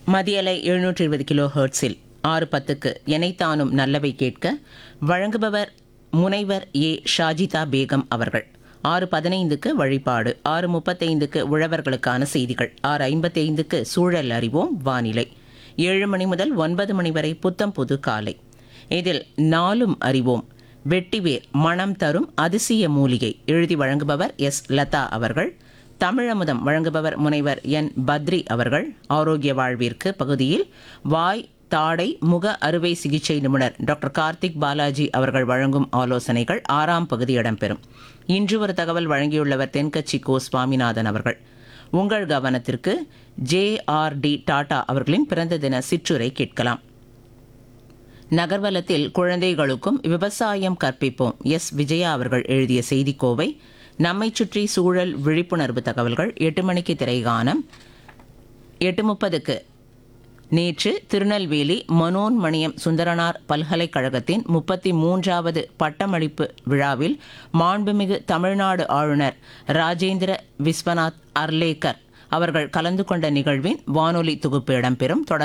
மதியலை எழுநூற்றி இருபது கிலோ ஹெர்ட்ஸில் ஆறு பத்துக்கு எனைத்தானும் நல்லவை கேட்க வழங்குபவர் முனைவர் ஏ ஷாஜிதா பேகம் அவர்கள் ஆறு பதினைந்துக்கு வழிபாடு ஆறு முப்பத்தைந்துக்கு உழவர்களுக்கான செய்திகள் ஆறு ஐம்பத்தைந்துக்கு சூழல் அறிவோம் வானிலை ஏழு மணி முதல் ஒன்பது மணி வரை புத்தம் புது காலை இதில் நாளும் அறிவோம் வெட்டிவேர் மனம் தரும் அதிசய மூலிகை எழுதி வழங்குபவர் எஸ் லதா அவர்கள் தமிழமுதம் வழங்குபவர் முனைவர் என் பத்ரி அவர்கள் ஆரோக்கிய வாழ்விற்கு பகுதியில் வாய் தாடை முக அறுவை சிகிச்சை நிபுணர் டாக்டர் கார்த்திக் பாலாஜி அவர்கள் வழங்கும் ஆலோசனைகள் ஆறாம் பகுதி இடம்பெறும் இன்று ஒரு தகவல் வழங்கியுள்ளவர் தென்கட்சி கோ சுவாமிநாதன் அவர்கள் உங்கள் கவனத்திற்கு ஜே ஆர் டி டாடா அவர்களின் பிறந்த தின சிற்றுரை கேட்கலாம் நகர்வலத்தில் குழந்தைகளுக்கும் விவசாயம் கற்பிப்போம் எஸ் விஜயா அவர்கள் எழுதிய செய்திக்கோவை நம்மை சுற்றி சூழல் விழிப்புணர்வு தகவல்கள் எட்டு மணிக்கு திரைகானம் எட்டு முப்பதுக்கு நேற்று திருநெல்வேலி மனோன்மணியம் சுந்தரனார் பல்கலைக்கழகத்தின் முப்பத்தி மூன்றாவது பட்டமளிப்பு விழாவில் மாண்புமிகு தமிழ்நாடு ஆளுநர் ராஜேந்திர விஸ்வநாத் அர்லேக்கர் அவர்கள் கலந்து கொண்ட நிகழ்வின் வானொலி தொகுப்பு இடம்பெறும் தொடர்